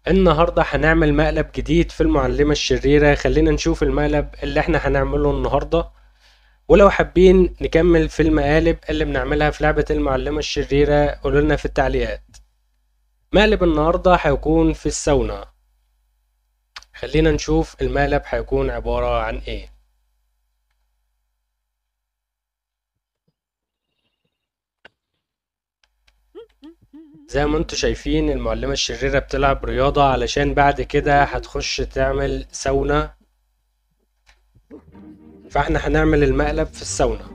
النهاردة هنعمل مقلب جديد في المعلمة الشريرة خلينا نشوف المقلب اللي احنا هنعمله النهاردة ولو حابين نكمل في المقالب اللي بنعملها في لعبة المعلمة الشريرة قولولنا في التعليقات مقلب النهاردة هيكون في الساونا خلينا نشوف المقلب هيكون عبارة عن ايه زي ما انتوا شايفين المعلمة الشريرة بتلعب رياضة علشان بعد كده هتخش تعمل ساونا فاحنا هنعمل المقلب في الساونا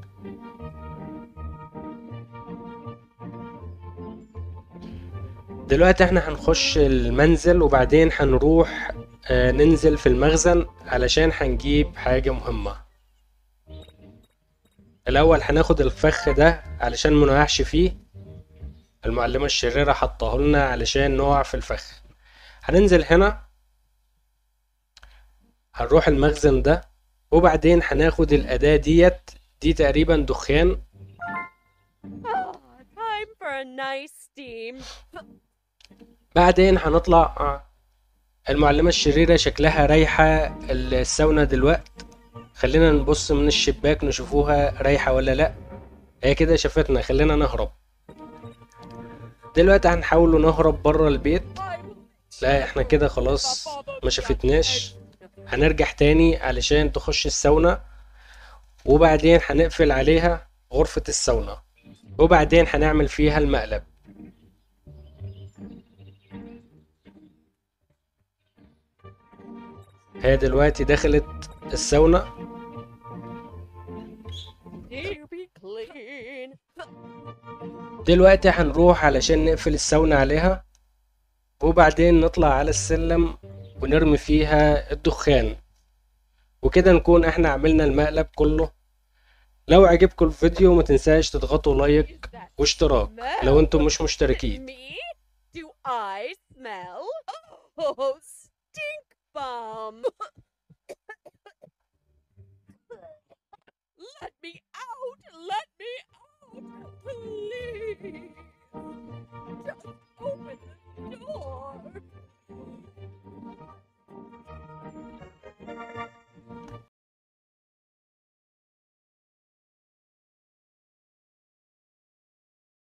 دلوقتي احنا هنخش المنزل وبعدين هنروح آه، ننزل في المخزن علشان هنجيب حاجة مهمة الأول هناخد الفخ ده علشان منقعش فيه المعلمة الشريرة حطاه لنا علشان نقع في الفخ هننزل هنا هنروح المخزن ده وبعدين هناخد الأداة ديت دي تقريبا دخان Ah, time for a nice steam. بعدين هنطلع آه، المعلمة الشريرة شكلها رايحة الساونا دلوقت خلينا نبص من الشباك نشوفوها رايحة ولا لأ هي كده شافتنا خلينا نهرب دلوقتي هنحاول نهرب برا البيت لا احنا كده خلاص ما شافتناش هنرجع تاني علشان تخش الساونا وبعدين هنقفل عليها غرفة الساونا وبعدين هنعمل فيها المقلب هي دلوقتي دخلت الساونا To be clean. دلوقتي هنروح علشان نقفل الساونا عليها وبعدين نطلع على السلم ونرمي فيها الدخان وكده نكون احنا عملنا المقلب كله لو عجبكم الفيديو ما تنساش تضغطوا لايك واشتراك لو انتم مش مشتركين Me? Do I smell? Oh, stink bomb.